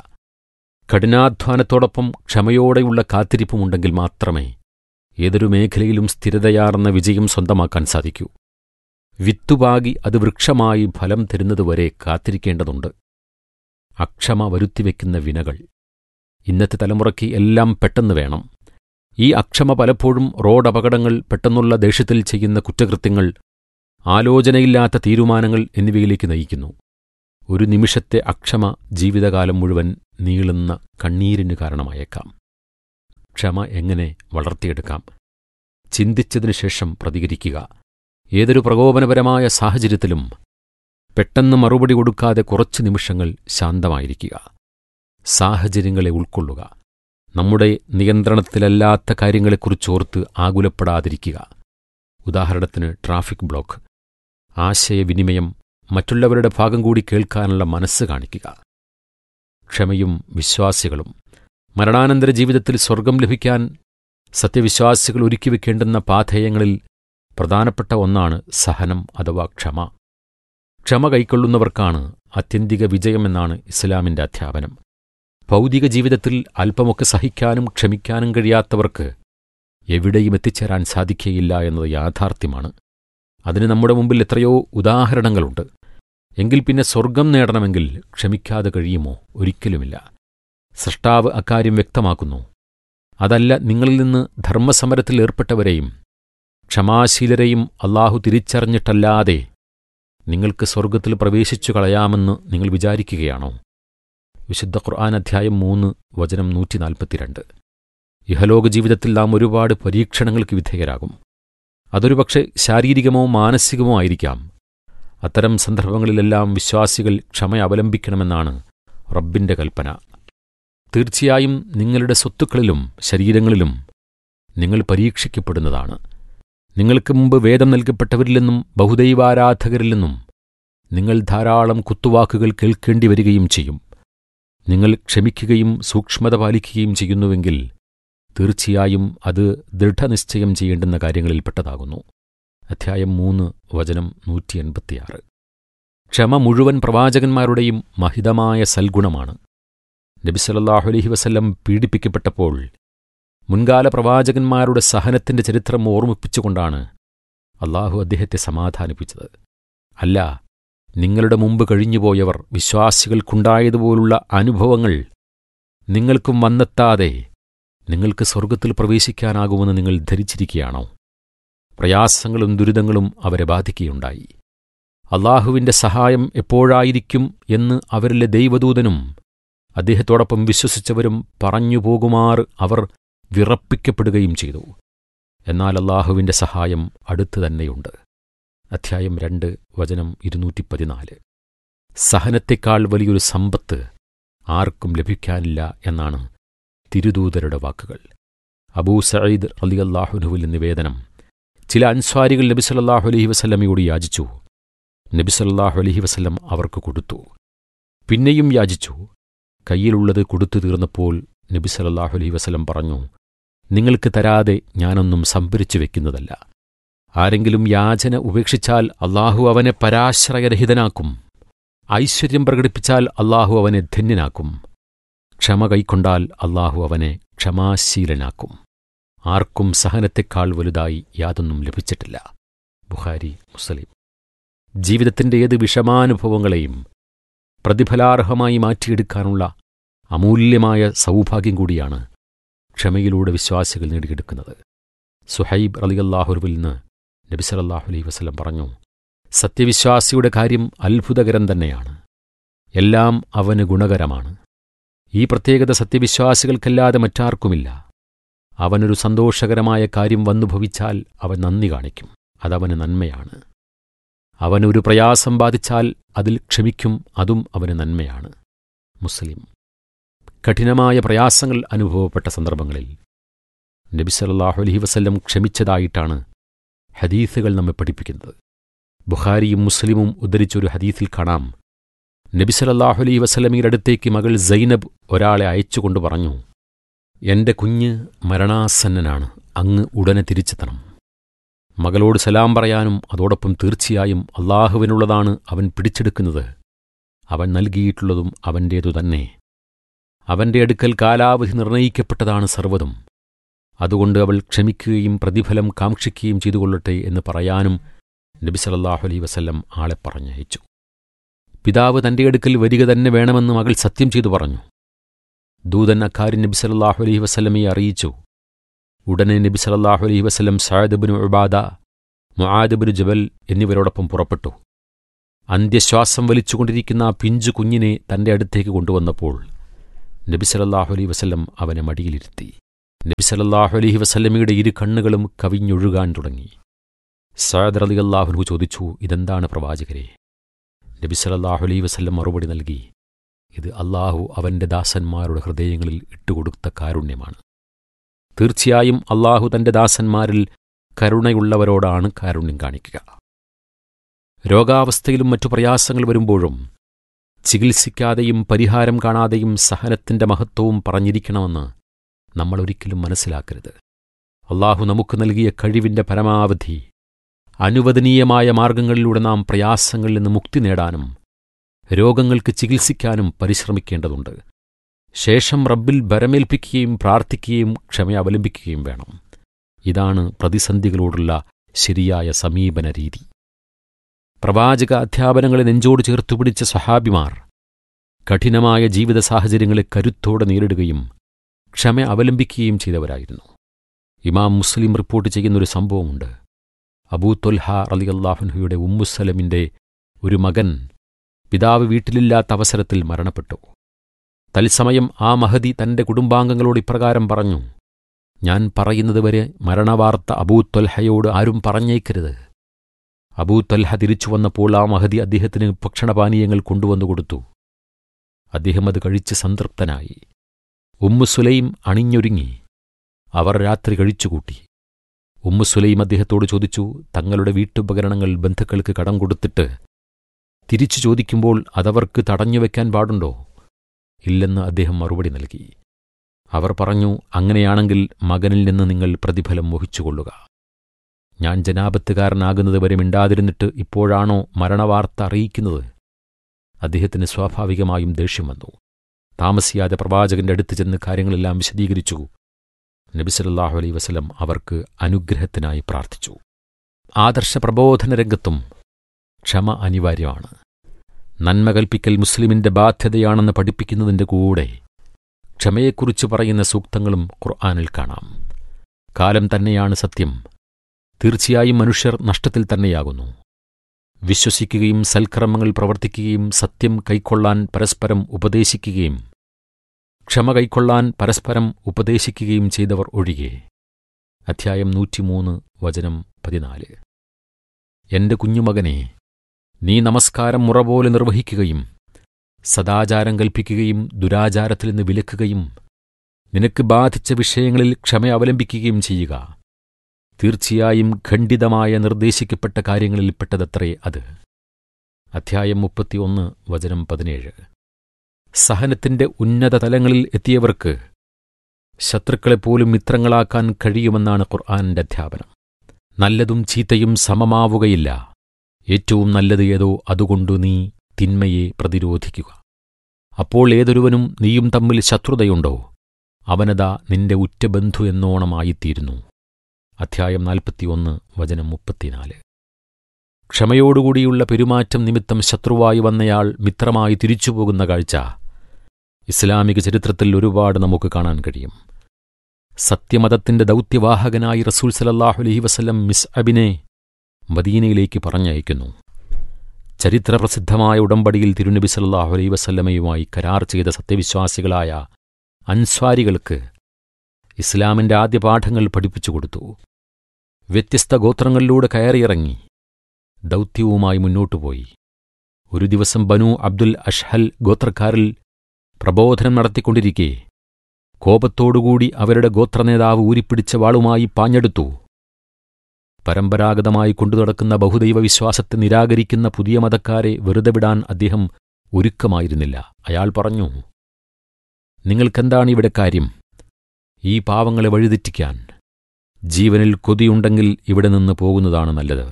കഠിനാധ്വാനത്തോടൊപ്പം ക്ഷമയോടെയുള്ള കാത്തിരിപ്പുമുണ്ടെങ്കിൽ മാത്രമേ ഏതൊരു മേഖലയിലും സ്ഥിരതയാർന്ന വിജയം സ്വന്തമാക്കാൻ സാധിക്കൂ വിത്തുപാകി അത് വൃക്ഷമായി ഫലം തരുന്നതുവരെ കാത്തിരിക്കേണ്ടതുണ്ട് അക്ഷമ വരുത്തിവെക്കുന്ന വിനകൾ ഇന്നത്തെ തലമുറയ്ക്ക് എല്ലാം പെട്ടെന്ന് വേണം ഈ അക്ഷമ പലപ്പോഴും റോഡ് അപകടങ്ങൾ പെട്ടെന്നുള്ള ദേഷ്യത്തിൽ ചെയ്യുന്ന കുറ്റകൃത്യങ്ങൾ ആലോചനയില്ലാത്ത തീരുമാനങ്ങൾ എന്നിവയിലേക്ക് നയിക്കുന്നു ഒരു നിമിഷത്തെ അക്ഷമ ജീവിതകാലം മുഴുവൻ നീളുന്ന കണ്ണീരിന് കാരണമായേക്കാം ക്ഷമ എങ്ങനെ വളർത്തിയെടുക്കാം ചിന്തിച്ചതിനു ശേഷം പ്രതികരിക്കുക ഏതൊരു പ്രകോപനപരമായ സാഹചര്യത്തിലും പെട്ടെന്ന് മറുപടി കൊടുക്കാതെ കുറച്ചു നിമിഷങ്ങൾ ശാന്തമായിരിക്കുക സാഹചര്യങ്ങളെ ഉൾക്കൊള്ളുക നമ്മുടെ നിയന്ത്രണത്തിലല്ലാത്ത കാര്യങ്ങളെക്കുറിച്ചോർത്ത് ആകുലപ്പെടാതിരിക്കുക ഉദാഹരണത്തിന് ട്രാഫിക് ബ്ലോക്ക് ആശയവിനിമയം മറ്റുള്ളവരുടെ ഭാഗം കൂടി കേൾക്കാനുള്ള മനസ്സ് കാണിക്കുക ക്ഷമയും വിശ്വാസികളും മരണാനന്തര ജീവിതത്തിൽ സ്വർഗം ലഭിക്കാൻ സത്യവിശ്വാസികൾ ഒരുക്കിവെക്കേണ്ടുന്ന പാഥേയങ്ങളിൽ പ്രധാനപ്പെട്ട ഒന്നാണ് സഹനം അഥവാ ക്ഷമ ക്ഷമ കൈക്കൊള്ളുന്നവർക്കാണ് അത്യന്തിക വിജയമെന്നാണ് ഇസ്ലാമിന്റെ അധ്യാപനം ഭൗതിക ജീവിതത്തിൽ അല്പമൊക്കെ സഹിക്കാനും ക്ഷമിക്കാനും കഴിയാത്തവർക്ക് എവിടെയും എത്തിച്ചേരാൻ സാധിക്കുകയില്ല എന്നത് യാഥാർത്ഥ്യമാണ് അതിന് നമ്മുടെ മുമ്പിൽ എത്രയോ ഉദാഹരണങ്ങളുണ്ട് എങ്കിൽ പിന്നെ സ്വർഗം നേടണമെങ്കിൽ ക്ഷമിക്കാതെ കഴിയുമോ ഒരിക്കലുമില്ല സൃഷ്ടാവ് അക്കാര്യം വ്യക്തമാക്കുന്നു അതല്ല നിങ്ങളിൽ നിന്ന് ധർമ്മസമരത്തിൽ ഏർപ്പെട്ടവരെയും ക്ഷമാശീലരെയും അള്ളാഹു തിരിച്ചറിഞ്ഞിട്ടല്ലാതെ നിങ്ങൾക്ക് സ്വർഗത്തിൽ പ്രവേശിച്ചു കളയാമെന്ന് നിങ്ങൾ വിചാരിക്കുകയാണോ വിശുദ്ധ ഖുർആൻ അധ്യായം മൂന്ന് വചനം നൂറ്റി നാൽപ്പത്തിരണ്ട് ഇഹലോക ജീവിതത്തിൽ നാം ഒരുപാട് പരീക്ഷണങ്ങൾക്ക് വിധേയരാകും അതൊരുപക്ഷെ ശാരീരികമോ മാനസികമോ ആയിരിക്കാം അത്തരം സന്ദർഭങ്ങളിലെല്ലാം വിശ്വാസികൾ ക്ഷമ അവലംബിക്കണമെന്നാണ് റബ്ബിന്റെ കൽപ്പന തീർച്ചയായും നിങ്ങളുടെ സ്വത്തുക്കളിലും ശരീരങ്ങളിലും നിങ്ങൾ പരീക്ഷിക്കപ്പെടുന്നതാണ് നിങ്ങൾക്ക് മുമ്പ് വേദം നൽകപ്പെട്ടവരിൽ നിന്നും ബഹുദൈവാരാധകരിൽ നിന്നും നിങ്ങൾ ധാരാളം കുത്തുവാക്കുകൾ കേൾക്കേണ്ടി വരികയും ചെയ്യും നിങ്ങൾ ക്ഷമിക്കുകയും സൂക്ഷ്മത പാലിക്കുകയും ചെയ്യുന്നുവെങ്കിൽ തീർച്ചയായും അത് ദൃഢനിശ്ചയം ചെയ്യേണ്ടുന്ന കാര്യങ്ങളിൽപ്പെട്ടതാകുന്നു അധ്യായം മൂന്ന് വചനം നൂറ്റി എൺപത്തിയാറ് ക്ഷമ മുഴുവൻ പ്രവാചകന്മാരുടെയും മഹിതമായ സൽഗുണമാണ് നബിസലല്ലാഹു അലഹി വസല്ലം പീഡിപ്പിക്കപ്പെട്ടപ്പോൾ മുൻകാല പ്രവാചകന്മാരുടെ സഹനത്തിന്റെ ചരിത്രം ഓർമ്മിപ്പിച്ചുകൊണ്ടാണ് അള്ളാഹു അദ്ദേഹത്തെ സമാധാനിപ്പിച്ചത് അല്ല നിങ്ങളുടെ മുമ്പ് കഴിഞ്ഞുപോയവർ വിശ്വാസികൾക്കുണ്ടായതുപോലുള്ള അനുഭവങ്ങൾ നിങ്ങൾക്കും വന്നെത്താതെ നിങ്ങൾക്ക് സ്വർഗത്തിൽ പ്രവേശിക്കാനാകുമെന്ന് നിങ്ങൾ ധരിച്ചിരിക്കുകയാണോ പ്രയാസങ്ങളും ദുരിതങ്ങളും അവരെ ബാധിക്കുകയുണ്ടായി അള്ളാഹുവിന്റെ സഹായം എപ്പോഴായിരിക്കും എന്ന് അവരിലെ ദൈവദൂതനും അദ്ദേഹത്തോടൊപ്പം വിശ്വസിച്ചവരും പറഞ്ഞു പോകുമാർ അവർ വിറപ്പിക്കപ്പെടുകയും ചെയ്തു എന്നാൽ അള്ളാഹുവിന്റെ സഹായം അടുത്തു തന്നെയുണ്ട് അധ്യായം രണ്ട് വചനം ഇരുന്നൂറ്റി പതിനാല് സഹനത്തെക്കാൾ വലിയൊരു സമ്പത്ത് ആർക്കും ലഭിക്കാനില്ല എന്നാണ് തിരുദൂതരുടെ വാക്കുകൾ അബൂ സയ്യിദ് അലി അള്ളാഹുനുവിൽ നിവേദനം ചില അൻസ്വാരികൾ നബി സല്ലല്ലാഹു അലൈഹി വസല്ലമയോട് യാചിച്ചു നബി സല്ലല്ലാഹു അലൈഹി വസല്ലം അവർക്ക് കൊടുത്തു പിന്നെയും യാചിച്ചു കയ്യിലുള്ളത് കൊടുത്തു തീർന്നപ്പോൾ നബി സല്ലല്ലാഹു അലൈഹി വസല്ലം പറഞ്ഞു നിങ്ങൾക്ക് തരാതെ ഞാനൊന്നും സംഭരിച്ചു വെക്കുന്നതല്ല ആരെങ്കിലും യാചന ഉപേക്ഷിച്ചാൽ അള്ളാഹു അവനെ പരാശ്രയരഹിതനാക്കും ഐശ്വര്യം പ്രകടിപ്പിച്ചാൽ അള്ളാഹു അവനെ ധന്യനാക്കും ക്ഷമ കൈക്കൊണ്ടാൽ അള്ളാഹു അവനെ ക്ഷമാശീലനാക്കും ആർക്കും സഹനത്തെക്കാൾ വലുതായി യാതൊന്നും ലഭിച്ചിട്ടില്ല ബുഖാരി മുസ്ലിം ജീവിതത്തിന്റെ ഏത് വിഷമാനുഭവങ്ങളെയും പ്രതിഫലാർഹമായി മാറ്റിയെടുക്കാനുള്ള അമൂല്യമായ സൗഭാഗ്യം കൂടിയാണ് ക്ഷമയിലൂടെ വിശ്വാസികൾ നേടിയെടുക്കുന്നത് സുഹൈബ് അലിയല്ലാഹുരുവിൽ നിന്ന് നബി സല്ലല്ലാഹു അലൈഹി വസല്ലം പറഞ്ഞു സത്യവിശ്വാസിയുടെ കാര്യം അത്ഭുതകരം തന്നെയാണ് എല്ലാം അവന് ഗുണകരമാണ് ഈ പ്രത്യേകത സത്യവിശ്വാസികൾക്കല്ലാതെ മറ്റാർക്കുമില്ല അവനൊരു സന്തോഷകരമായ കാര്യം വന്നു ഭവിച്ചാൽ അവൻ നന്ദി കാണിക്കും അതവന് നന്മയാണ് അവനൊരു പ്രയാസം ബാധിച്ചാൽ അതിൽ ക്ഷമിക്കും അതും അവന് നന്മയാണ് മുസ്ലിം കഠിനമായ പ്രയാസങ്ങൾ അനുഭവപ്പെട്ട സന്ദർഭങ്ങളിൽ നബി സല്ലല്ലാഹു അലൈഹി വസല്ലം ക്ഷമിച്ചതായിട്ടാണ് ഹദീസുകൾ നമ്മെ പഠിപ്പിക്കുന്നത് ബുഖാരിയും മുസ്ലിമും ഉദ്ധരിച്ചൊരു ഹദീസിൽ കാണാം നബി സല്ലല്ലാഹു അലൈഹി വസല്ലമയുടെ അടുത്തേക്ക് മകൾ സൈനബ് ഒരാളെ അയച്ചുകൊണ്ട് പറഞ്ഞു എന്റെ കുഞ്ഞ് മരണാസന്നനാണ് അങ്ങ് ഉടനെ തിരിച്ചെത്തണം മകളോട് സലാം പറയാനും അതോടൊപ്പം തീർച്ചയായും അള്ളാഹുവിനുള്ളതാണ് അവൻ പിടിച്ചെടുക്കുന്നത് അവൻ നൽകിയിട്ടുള്ളതും അവൻ്റേതു തന്നെ അവന്റെ അടുക്കൽ കാലാവധി നിർണയിക്കപ്പെട്ടതാണ് സർവ്വതും അതുകൊണ്ട് അവൾ ക്ഷമിക്കുകയും പ്രതിഫലം കാക്ഷിക്കുകയും ചെയ്തുകൊള്ളട്ടെ എന്ന് പറയാനും നബി സല്ലല്ലാഹു അലൈഹി വസല്ലം ആളെ പറഞ്ഞയച്ചു പിതാവ് തന്റെ അടുക്കൽ വരിക തന്നെ വേണമെന്ന് മകൾ സത്യം ചെയ്തു പറഞ്ഞു ദൂതൻ അക്കാര്യം നബി സല്ലല്ലാഹു അലൈഹി വസല്ലമയെ അറിയിച്ചു ഉടനെ നബി സല്ലല്ലാഹു അലൈഹി വസല്ലം സഅദ് ഉബാദ മുആദ് ജബൽ എന്നിവരോടൊപ്പം പുറപ്പെട്ടു അന്ത്യശ്വാസം വലിച്ചുകൊണ്ടിരിക്കുന്ന ആ പിഞ്ചു കുഞ്ഞിനെ തന്റെ അടുത്തേക്ക് കൊണ്ടുവന്നപ്പോൾ നബി സല്ലല്ലാഹു അലൈഹി വസല്ലം അവനെ മടിയിലിരുത്തി നബി സല്ലല്ലാഹു അലൈഹി വസല്ലമയുടെ ഇരു കണ്ണുകളും കവിഞ്ഞൊഴുകാൻ തുടങ്ങി സഅദ് റളിയല്ലാഹു ചോദിച്ചു ഇതെന്താണ് പ്രവാചകരെ നബി സല്ലല്ലാഹു അലൈഹി വസല്ലം മറുപടി നൽകി ഇത് അള്ളാഹു അവന്റെ ദാസന്മാരുടെ ഹൃദയങ്ങളിൽ ഇട്ടുകൊടുത്ത കാരുണ്യമാണ് തീർച്ചയായും അള്ളാഹു തന്റെ ദാസന്മാരിൽ കരുണയുള്ളവരോടാണ് കാരുണ്യം കാണിക്കുക രോഗാവസ്ഥയിലും മറ്റു പ്രയാസങ്ങൾ വരുമ്പോഴും ചികിത്സിക്കാതെയും പരിഹാരം കാണാതെയും സഹനത്തിന്റെ മഹത്വവും പറഞ്ഞിരിക്കണമെന്ന് നമ്മൾ ഒരിക്കലും മനസ്സിലാക്കരുത് അള്ളാഹു നമുക്ക് നൽകിയ കഴിവിന്റെ പരമാവധി അനുവദനീയമായ മാർഗങ്ങളിലൂടെ നാം പ്രയാസങ്ങളിൽ നിന്ന് മുക്തി നേടാനും രോഗങ്ങൾക്ക് ചികിത്സിക്കാനും പരിശ്രമിക്കേണ്ടതുണ്ട് ശേഷം റബ്ബിൽ ബരമേൽപ്പിക്കുകയും പ്രാർത്ഥിക്കുകയും ക്ഷമ അവലംബിക്കുകയും വേണം ഇതാണ് പ്രതിസന്ധികളോടുള്ള ശരിയായ സമീപന രീതി പ്രവാചക അധ്യാപനങ്ങളെ നെഞ്ചോട് ചേർത്തു പിടിച്ച സഹാബിമാർ കഠിനമായ ജീവിത സാഹചര്യങ്ങളെ കരുത്തോടെ നേരിടുകയും ക്ഷമ അവലംബിക്കുകയും ചെയ്തവരായിരുന്നു ഇമാം മുസ്ലിം റിപ്പോർട്ട് ചെയ്യുന്നൊരു സംഭവമുണ്ട് അബൂ തൊൽഹ അലി അള്ളാഹുൻഹയുടെ ഉമ്മുസലമിന്റെ ഒരു മകൻ പിതാവ് വീട്ടിലില്ലാത്ത അവസരത്തിൽ മരണപ്പെട്ടു തത്സമയം ആ മഹതി തന്റെ കുടുംബാംഗങ്ങളോട് ഇപ്രകാരം പറഞ്ഞു ഞാൻ പറയുന്നതുവരെ മരണവാർത്ത അബൂ തൊൽഹയോട് ആരും പറഞ്ഞേക്കരുത് അബൂ തൊൽഹ തിരിച്ചു വന്നപ്പോൾ ആ മഹതി അദ്ദേഹത്തിന് ഭക്ഷണപാനീയങ്ങൾ കൊണ്ടുവന്നു കൊടുത്തു അദ്ദേഹം അത് കഴിച്ച് സംതൃപ്തനായി ഉമ്മുസുലൈം അണിഞ്ഞൊരുങ്ങി അവർ രാത്രി കഴിച്ചുകൂട്ടി ഉമ്മുസുലൈം അദ്ദേഹത്തോട് ചോദിച്ചു തങ്ങളുടെ വീട്ടുപകരണങ്ങൾ ബന്ധുക്കൾക്ക് കടം കൊടുത്തിട്ട് തിരിച്ചു ചോദിക്കുമ്പോൾ അതവർക്ക് തടഞ്ഞുവെക്കാൻ പാടുണ്ടോ ഇല്ലെന്ന് അദ്ദേഹം മറുപടി നൽകി അവർ പറഞ്ഞു അങ്ങനെയാണെങ്കിൽ മകനിൽ നിന്ന് നിങ്ങൾ പ്രതിഫലം മോഹിച്ചുകൊള്ളുക ഞാൻ ജനാപത്തുകാരനാകുന്നത് വരെ മിണ്ടാതിരുന്നിട്ട് ഇപ്പോഴാണോ മരണവാർത്ത അറിയിക്കുന്നത് അദ്ദേഹത്തിന് സ്വാഭാവികമായും ദേഷ്യം വന്നു താമസിയാതെ പ്രവാചകന്റെ അടുത്ത് ചെന്ന് കാര്യങ്ങളെല്ലാം വിശദീകരിച്ചു നബിസലല്ലാഹു അലൈ വസലം അവർക്ക് അനുഗ്രഹത്തിനായി പ്രാർത്ഥിച്ചു ആദർശ പ്രബോധന രംഗത്തും ക്ഷമ അനിവാര്യമാണ് നന്മ കൽപ്പിക്കൽ മുസ്ലിമിന്റെ ബാധ്യതയാണെന്ന് പഠിപ്പിക്കുന്നതിന്റെ കൂടെ ക്ഷമയെക്കുറിച്ച് പറയുന്ന സൂക്തങ്ങളും ഖുർആാനിൽ കാണാം കാലം തന്നെയാണ് സത്യം തീർച്ചയായും മനുഷ്യർ നഷ്ടത്തിൽ തന്നെയാകുന്നു വിശ്വസിക്കുകയും സൽക്കർമ്മങ്ങൾ പ്രവർത്തിക്കുകയും സത്യം കൈക്കൊള്ളാൻ പരസ്പരം ഉപദേശിക്കുകയും ക്ഷമ കൈക്കൊള്ളാൻ പരസ്പരം ഉപദേശിക്കുകയും ചെയ്തവർ ഒഴികെ അധ്യായം നൂറ്റിമൂന്ന് വചനം പതിനാല് എന്റെ കുഞ്ഞുമകനെ നീ നമസ്കാരം മുറ പോലെ നിർവഹിക്കുകയും സദാചാരം കൽപ്പിക്കുകയും ദുരാചാരത്തിൽ നിന്ന് വിലക്കുകയും നിനക്ക് ബാധിച്ച വിഷയങ്ങളിൽ ക്ഷമ അവലംബിക്കുകയും ചെയ്യുക തീർച്ചയായും ഖണ്ഡിതമായ നിർദ്ദേശിക്കപ്പെട്ട കാര്യങ്ങളിൽപ്പെട്ടതത്രേ അത് അധ്യായം മുപ്പത്തിയൊന്ന് വചനം പതിനേഴ് സഹനത്തിന്റെ ഉന്നത തലങ്ങളിൽ എത്തിയവർക്ക് ശത്രുക്കളെപ്പോലും മിത്രങ്ങളാക്കാൻ കഴിയുമെന്നാണ് ഖുർആാനിന്റെ അധ്യാപനം നല്ലതും ചീത്തയും സമമാവുകയില്ല ഏറ്റവും നല്ലത് ഏതോ അതുകൊണ്ടു നീ തിന്മയെ പ്രതിരോധിക്കുക അപ്പോൾ ഏതൊരുവനും നീയും തമ്മിൽ ശത്രുതയുണ്ടോ അവനതാ നിന്റെ ഉറ്റ ബന്ധു എന്നോണമായിത്തീരുന്നു അധ്യായം നാൽപ്പത്തിയൊന്ന് വചനം മുപ്പത്തിനാല് ക്ഷമയോടുകൂടിയുള്ള പെരുമാറ്റം നിമിത്തം ശത്രുവായി വന്നയാൾ മിത്രമായി തിരിച്ചുപോകുന്ന കാഴ്ച ഇസ്ലാമിക ചരിത്രത്തിൽ ഒരുപാട് നമുക്ക് കാണാൻ കഴിയും സത്യമതത്തിന്റെ ദൗത്യവാഹകനായി റസൂൽ സലല്ലാഹു അലൈഹി വസല്ലം മിസ് അബിനെ മദീനയിലേക്ക് പറഞ്ഞയക്കുന്നു ചരിത്രപ്രസിദ്ധമായ ഉടമ്പടിയിൽ തിരുനബി സല്ലാഹു അലൈഹി വസല്ലമയുമായി കരാർ ചെയ്ത സത്യവിശ്വാസികളായ അൻസ്വാരികൾക്ക് ഇസ്ലാമിന്റെ ആദ്യ പാഠങ്ങൾ പഠിപ്പിച്ചു കൊടുത്തു വ്യത്യസ്ത ഗോത്രങ്ങളിലൂടെ കയറിയിറങ്ങി ദൗത്യവുമായി മുന്നോട്ടുപോയി ഒരു ദിവസം ബനു അബ്ദുൽ അഷ്ഹൽ ഗോത്രക്കാരിൽ പ്രബോധനം നടത്തിക്കൊണ്ടിരിക്കെ കോപത്തോടുകൂടി അവരുടെ ഗോത്രനേതാവ് ഊരിപ്പിടിച്ച വാളുമായി പാഞ്ഞെടുത്തു പരമ്പരാഗതമായി കൊണ്ടുനടക്കുന്ന ബഹുദൈവ വിശ്വാസത്തെ നിരാകരിക്കുന്ന പുതിയ മതക്കാരെ വെറുതെ വിടാൻ അദ്ദേഹം ഒരുക്കമായിരുന്നില്ല അയാൾ പറഞ്ഞു നിങ്ങൾക്കെന്താണ് ഇവിടെ കാര്യം ഈ പാവങ്ങളെ വഴിതെറ്റിക്കാൻ ജീവനിൽ കൊതിയുണ്ടെങ്കിൽ ഇവിടെ നിന്ന് പോകുന്നതാണ് നല്ലത്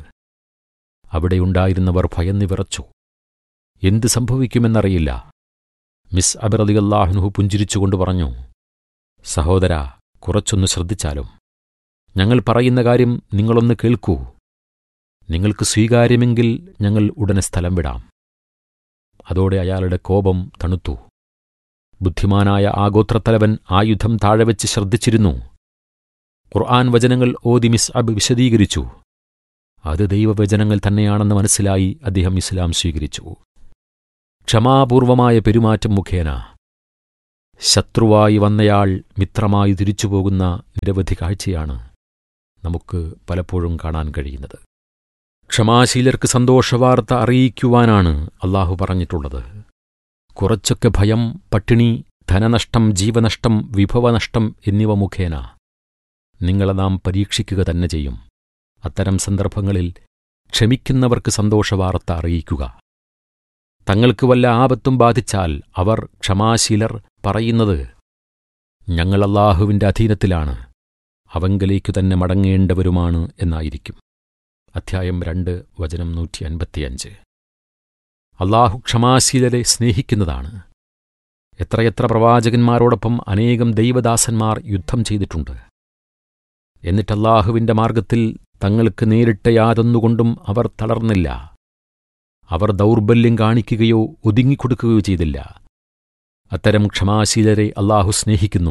അവിടെയുണ്ടായിരുന്നവർ ഭയന്ന് വിറച്ചു എന്ത് സംഭവിക്കുമെന്നറിയില്ല മിസ് അബിറലിയല്ലാഹ്നുഹു പുഞ്ചിരിച്ചുകൊണ്ട് പറഞ്ഞു സഹോദര കുറച്ചൊന്ന് ശ്രദ്ധിച്ചാലും ഞങ്ങൾ പറയുന്ന കാര്യം നിങ്ങളൊന്ന് കേൾക്കൂ നിങ്ങൾക്ക് സ്വീകാര്യമെങ്കിൽ ഞങ്ങൾ ഉടനെ സ്ഥലം വിടാം അതോടെ അയാളുടെ കോപം തണുത്തു ബുദ്ധിമാനായ ആ ഗോത്രത്തലവൻ ആയുധം താഴെ വെച്ച് ശ്രദ്ധിച്ചിരുന്നു ഖുർആൻ വചനങ്ങൾ ഓതി മിസ് അബ് വിശദീകരിച്ചു അത് ദൈവവചനങ്ങൾ തന്നെയാണെന്ന് മനസ്സിലായി അദ്ദേഹം ഇസ്ലാം സ്വീകരിച്ചു ക്ഷമാപൂർവമായ പെരുമാറ്റം മുഖേന ശത്രുവായി വന്നയാൾ മിത്രമായി തിരിച്ചുപോകുന്ന നിരവധി കാഴ്ചയാണ് നമുക്ക് പലപ്പോഴും കാണാൻ കഴിയുന്നത് ക്ഷമാശീലർക്ക് സന്തോഷവാർത്ത അറിയിക്കുവാനാണ് അള്ളാഹു പറഞ്ഞിട്ടുള്ളത് കുറച്ചൊക്കെ ഭയം പട്ടിണി ധനനഷ്ടം ജീവനഷ്ടം വിഭവനഷ്ടം എന്നിവ മുഖേന നിങ്ങളെ നാം പരീക്ഷിക്കുക തന്നെ ചെയ്യും അത്തരം സന്ദർഭങ്ങളിൽ ക്ഷമിക്കുന്നവർക്ക് സന്തോഷവാർത്ത അറിയിക്കുക തങ്ങൾക്ക് വല്ല ആപത്തും ബാധിച്ചാൽ അവർ ക്ഷമാശീലർ പറയുന്നത് ഞങ്ങൾ അള്ളാഹുവിന്റെ അധീനത്തിലാണ് അവങ്കലേക്കു തന്നെ മടങ്ങേണ്ടവരുമാണ് എന്നായിരിക്കും അധ്യായം രണ്ട് വചനം നൂറ്റി അൻപത്തിയഞ്ച് അള്ളാഹു ക്ഷമാശീലരെ സ്നേഹിക്കുന്നതാണ് എത്രയെത്ര പ്രവാചകന്മാരോടൊപ്പം അനേകം ദൈവദാസന്മാർ യുദ്ധം ചെയ്തിട്ടുണ്ട് എന്നിട്ട് അള്ളാഹുവിന്റെ മാർഗത്തിൽ തങ്ങൾക്ക് നേരിട്ട യാതൊന്നുകൊണ്ടും അവർ തളർന്നില്ല അവർ ദൗർബല്യം കാണിക്കുകയോ ഒതുങ്ങിക്കൊടുക്കുകയോ ചെയ്തില്ല അത്തരം ക്ഷമാശീലരെ അള്ളാഹു സ്നേഹിക്കുന്നു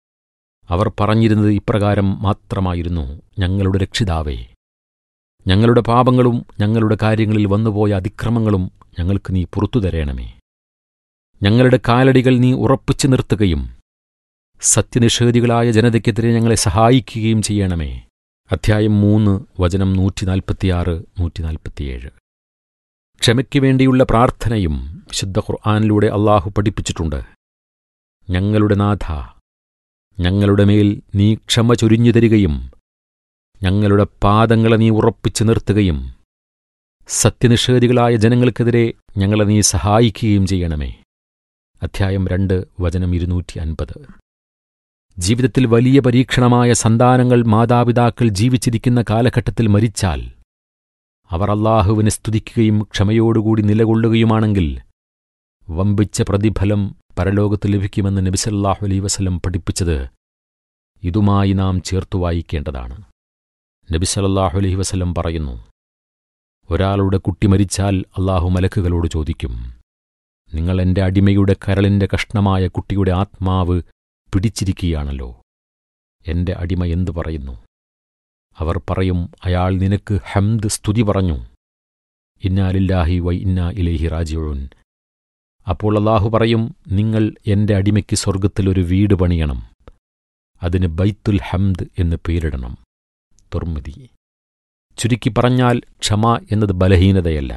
അവർ പറഞ്ഞിരുന്നത് ഇപ്രകാരം മാത്രമായിരുന്നു ഞങ്ങളുടെ രക്ഷിതാവേ ഞങ്ങളുടെ പാപങ്ങളും ഞങ്ങളുടെ കാര്യങ്ങളിൽ വന്നുപോയ അതിക്രമങ്ങളും ഞങ്ങൾക്ക് നീ പുറത്തു തരേണമേ ഞങ്ങളുടെ കാലടികൾ നീ ഉറപ്പിച്ചു നിർത്തുകയും സത്യനിഷേധികളായ ജനതയ്ക്കെതിരെ ഞങ്ങളെ സഹായിക്കുകയും ചെയ്യണമേ അധ്യായം മൂന്ന് വചനം നൂറ്റിനാൽപ്പത്തിയാറ് നൂറ്റിനാൽപ്പത്തിയേഴ് ക്ഷമയ്ക്കു വേണ്ടിയുള്ള പ്രാർത്ഥനയും വിശുദ്ധ ഖുർആാനിലൂടെ അള്ളാഹു പഠിപ്പിച്ചിട്ടുണ്ട് ഞങ്ങളുടെ നാഥ ഞങ്ങളുടെ മേൽ നീ ക്ഷമ ചൊരിഞ്ഞു തരികയും ഞങ്ങളുടെ പാദങ്ങളെ നീ ഉറപ്പിച്ചു നിർത്തുകയും സത്യനിഷേധികളായ ജനങ്ങൾക്കെതിരെ ഞങ്ങളെ നീ സഹായിക്കുകയും ചെയ്യണമേ അധ്യായം രണ്ട് വചനം ഇരുന്നൂറ്റി അൻപത് ജീവിതത്തിൽ വലിയ പരീക്ഷണമായ സന്താനങ്ങൾ മാതാപിതാക്കൾ ജീവിച്ചിരിക്കുന്ന കാലഘട്ടത്തിൽ മരിച്ചാൽ അവർ അള്ളാഹുവിനെ സ്തുതിക്കുകയും ക്ഷമയോടുകൂടി നിലകൊള്ളുകയുമാണെങ്കിൽ വമ്പിച്ച പ്രതിഫലം പരലോകത്ത് ലഭിക്കുമെന്ന് നബിസല്ലാഹു അലൈ വസല്ലം പഠിപ്പിച്ചത് ഇതുമായി നാം ചേർത്തു വായിക്കേണ്ടതാണ് നബിസല്ലാഹു അലൈഹി വസല്ലം പറയുന്നു ഒരാളുടെ കുട്ടി മരിച്ചാൽ അള്ളാഹു മലക്കുകളോട് ചോദിക്കും നിങ്ങൾ എന്റെ അടിമയുടെ കരളിന്റെ കഷ്ണമായ കുട്ടിയുടെ ആത്മാവ് പിടിച്ചിരിക്കുകയാണല്ലോ എന്റെ അടിമ എന്തു പറയുന്നു അവർ പറയും അയാൾ നിനക്ക് ഹംദ് സ്തുതി പറഞ്ഞു ഇന്നാലില്ലാഹി വൈ ഇന്നാ ഇലേഹി റാജിഊൻ അപ്പോൾ അള്ളാഹു പറയും നിങ്ങൾ എന്റെ അടിമയ്ക്ക് സ്വർഗത്തിൽ ഒരു വീട് പണിയണം അതിന് ബൈത്തുൽ ഹംദ് എന്ന് പേരിടണം തുർമിതി ചുരുക്കി പറഞ്ഞാൽ ക്ഷമ എന്നത് ബലഹീനതയല്ല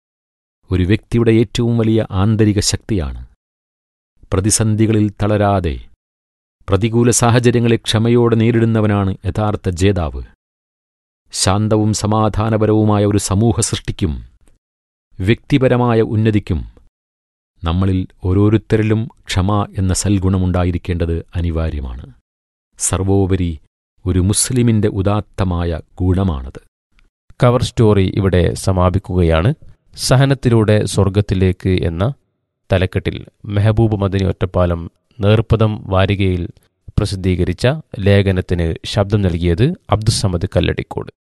ഒരു വ്യക്തിയുടെ ഏറ്റവും വലിയ ആന്തരിക ശക്തിയാണ് പ്രതിസന്ധികളിൽ തളരാതെ പ്രതികൂല സാഹചര്യങ്ങളെ ക്ഷമയോടെ നേരിടുന്നവനാണ് യഥാർത്ഥ ജേതാവ് ശാന്തവും സമാധാനപരവുമായ ഒരു സമൂഹ സൃഷ്ടിക്കും വ്യക്തിപരമായ ഉന്നതിക്കും നമ്മളിൽ ഓരോരുത്തരിലും ക്ഷമ എന്ന സൽഗുണമുണ്ടായിരിക്കേണ്ടത് അനിവാര്യമാണ് സർവോപരി ഒരു മുസ്ലിമിന്റെ ഉദാത്തമായ ഗുണമാണത് കവർ സ്റ്റോറി ഇവിടെ സമാപിക്കുകയാണ് സഹനത്തിലൂടെ സ്വർഗത്തിലേക്ക് എന്ന തലക്കെട്ടിൽ മെഹബൂബ് മദനി ഒറ്റപ്പാലം നേർപ്പദം വാരികയിൽ പ്രസിദ്ധീകരിച്ച ലേഖനത്തിന് ശബ്ദം നൽകിയത് അബ്ദുസമദ് കല്ലടിക്കോട്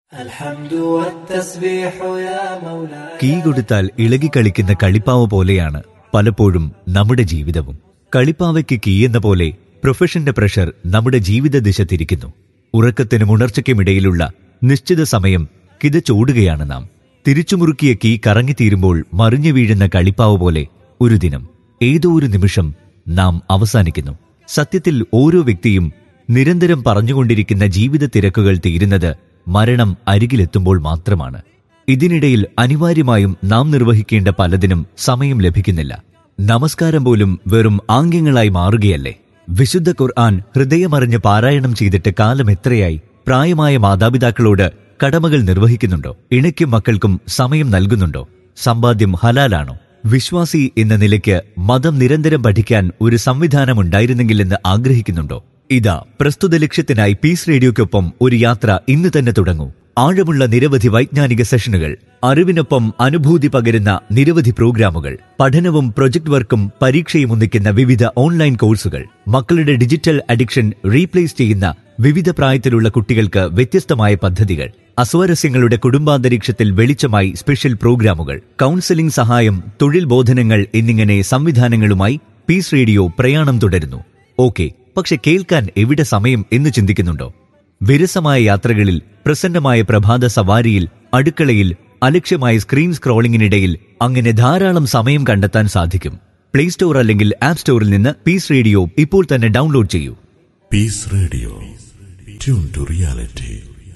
കീ കൊടുത്താൽ ഇളകിക്കളിക്കുന്ന കളിപ്പാവ പോലെയാണ് പലപ്പോഴും നമ്മുടെ ജീവിതവും കളിപ്പാവയ്ക്ക് കീ എന്ന പോലെ പ്രൊഫഷന്റെ പ്രഷർ നമ്മുടെ ജീവിത ദിശ തിരിക്കുന്നു ഉറക്കത്തിനും ഉണർച്ചയ്ക്കുമിടയിലുള്ള നിശ്ചിത സമയം കിതച്ചോടുകയാണ് നാം തിരിച്ചുമുറുക്കിയ കീ കറങ്ങിത്തീരുമ്പോൾ മറിഞ്ഞു വീഴുന്ന കളിപ്പാവ് പോലെ ഒരു ദിനം ഏതോ ഒരു നിമിഷം നാം അവസാനിക്കുന്നു സത്യത്തിൽ ഓരോ വ്യക്തിയും നിരന്തരം പറഞ്ഞുകൊണ്ടിരിക്കുന്ന ജീവിത തിരക്കുകൾ തീരുന്നത് മരണം അരികിലെത്തുമ്പോൾ മാത്രമാണ് ഇതിനിടയിൽ അനിവാര്യമായും നാം നിർവഹിക്കേണ്ട പലതിനും സമയം ലഭിക്കുന്നില്ല നമസ്കാരം പോലും വെറും ആംഗ്യങ്ങളായി മാറുകയല്ലേ വിശുദ്ധ ഖുർആൻ ഹൃദയമറിഞ്ഞ് പാരായണം ചെയ്തിട്ട് കാലം എത്രയായി പ്രായമായ മാതാപിതാക്കളോട് കടമകൾ നിർവഹിക്കുന്നുണ്ടോ ഇണയ്ക്കും മക്കൾക്കും സമയം നൽകുന്നുണ്ടോ സമ്പാദ്യം ഹലാലാണോ വിശ്വാസി എന്ന നിലയ്ക്ക് മതം നിരന്തരം പഠിക്കാൻ ഒരു സംവിധാനം ഉണ്ടായിരുന്നെങ്കിലെന്ന് ആഗ്രഹിക്കുന്നുണ്ടോ ഇതാ പ്രസ്തുത ലക്ഷ്യത്തിനായി പീസ് റേഡിയോയ്ക്കൊപ്പം ഒരു യാത്ര ഇന്ന് തന്നെ തുടങ്ങൂ ആഴമുള്ള നിരവധി വൈജ്ഞാനിക സെഷനുകൾ അറിവിനൊപ്പം അനുഭൂതി പകരുന്ന നിരവധി പ്രോഗ്രാമുകൾ പഠനവും പ്രൊജക്ട് വർക്കും പരീക്ഷയും ഒന്നിക്കുന്ന വിവിധ ഓൺലൈൻ കോഴ്സുകൾ മക്കളുടെ ഡിജിറ്റൽ അഡിക്ഷൻ റീപ്ലേസ് ചെയ്യുന്ന വിവിധ പ്രായത്തിലുള്ള കുട്ടികൾക്ക് വ്യത്യസ്തമായ പദ്ധതികൾ അസ്വാരസ്യങ്ങളുടെ കുടുംബാന്തരീക്ഷത്തിൽ വെളിച്ചമായി സ്പെഷ്യൽ പ്രോഗ്രാമുകൾ കൗൺസിലിംഗ് സഹായം തൊഴിൽ ബോധനങ്ങൾ എന്നിങ്ങനെ സംവിധാനങ്ങളുമായി പീസ് റേഡിയോ പ്രയാണം തുടരുന്നു ഓക്കെ പക്ഷെ കേൾക്കാൻ എവിടെ സമയം എന്ന് ചിന്തിക്കുന്നുണ്ടോ വിരസമായ യാത്രകളിൽ പ്രസന്നമായ പ്രഭാത സവാരിയിൽ അടുക്കളയിൽ അലക്ഷ്യമായ സ്ക്രീൻ സ്ക്രോളിംഗിനിടയിൽ അങ്ങനെ ധാരാളം സമയം കണ്ടെത്താൻ സാധിക്കും പ്ലേ സ്റ്റോർ അല്ലെങ്കിൽ ആപ്പ് സ്റ്റോറിൽ നിന്ന് പീസ് റേഡിയോ ഇപ്പോൾ തന്നെ ഡൗൺലോഡ് ചെയ്യൂ Peace Radio. Tune to reality.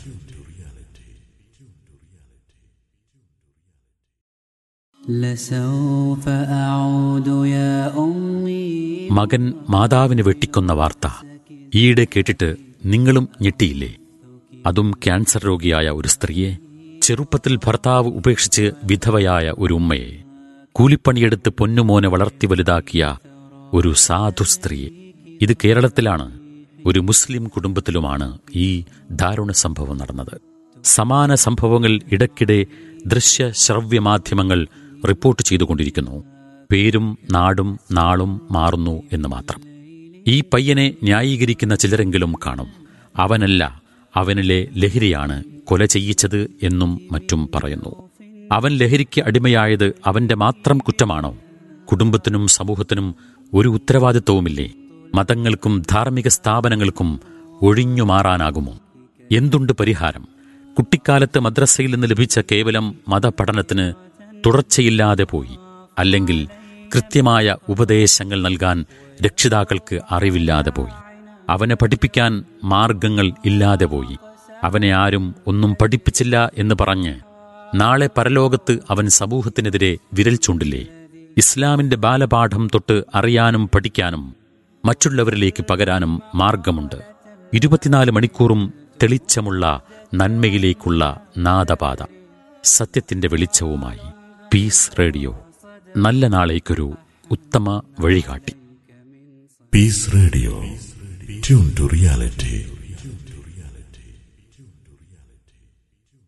لسوف أعود يا أمي മകൻ മാതാവിനെ വെട്ടിക്കൊന്ന വാർത്ത ഈയിടെ കേട്ടിട്ട് നിങ്ങളും ഞെട്ടിയില്ലേ അതും ക്യാൻസർ രോഗിയായ ഒരു സ്ത്രീയെ ചെറുപ്പത്തിൽ ഭർത്താവ് ഉപേക്ഷിച്ച് വിധവയായ ഒരു ഉമ്മയെ കൂലിപ്പണിയെടുത്ത് പൊന്നുമോനെ വളർത്തി വലുതാക്കിയ ഒരു സാധു സ്ത്രീയെ ഇത് കേരളത്തിലാണ് ഒരു മുസ്ലിം കുടുംബത്തിലുമാണ് ഈ ദാരുണ സംഭവം നടന്നത് സമാന സംഭവങ്ങൾ ഇടയ്ക്കിടെ ദൃശ്യ ശ്രവ്യ മാധ്യമങ്ങൾ റിപ്പോർട്ട് ചെയ്തുകൊണ്ടിരിക്കുന്നു പേരും നാടും നാളും മാറുന്നു എന്ന് മാത്രം ഈ പയ്യനെ ന്യായീകരിക്കുന്ന ചിലരെങ്കിലും കാണും അവനല്ല അവനിലെ ലഹരിയാണ് കൊല ചെയ്യിച്ചത് എന്നും മറ്റും പറയുന്നു അവൻ ലഹരിക്ക് അടിമയായത് അവന്റെ മാത്രം കുറ്റമാണോ കുടുംബത്തിനും സമൂഹത്തിനും ഒരു ഉത്തരവാദിത്വവുമില്ലേ മതങ്ങൾക്കും ധാർമ്മിക സ്ഥാപനങ്ങൾക്കും ഒഴിഞ്ഞു മാറാനാകുമോ എന്തുണ്ട് പരിഹാരം കുട്ടിക്കാലത്ത് മദ്രസയിൽ നിന്ന് ലഭിച്ച കേവലം മതപഠനത്തിന് തുടർച്ചയില്ലാതെ പോയി അല്ലെങ്കിൽ കൃത്യമായ ഉപദേശങ്ങൾ നൽകാൻ രക്ഷിതാക്കൾക്ക് അറിവില്ലാതെ പോയി അവനെ പഠിപ്പിക്കാൻ മാർഗങ്ങൾ ഇല്ലാതെ പോയി അവനെ ആരും ഒന്നും പഠിപ്പിച്ചില്ല എന്ന് പറഞ്ഞ് നാളെ പരലോകത്ത് അവൻ സമൂഹത്തിനെതിരെ വിരൽ ചൂണ്ടില്ലേ ഇസ്ലാമിന്റെ ബാലപാഠം തൊട്ട് അറിയാനും പഠിക്കാനും മറ്റുള്ളവരിലേക്ക് പകരാനും മാർഗമുണ്ട് ഇരുപത്തിനാല് മണിക്കൂറും തെളിച്ചമുള്ള നന്മയിലേക്കുള്ള നാദപാത സത്യത്തിന്റെ വെളിച്ചവുമായി പീസ് റേഡിയോ നല്ല നാളേക്കൊരു ഉത്തമ വഴികാട്ടി Peace Radio. Tune to reality.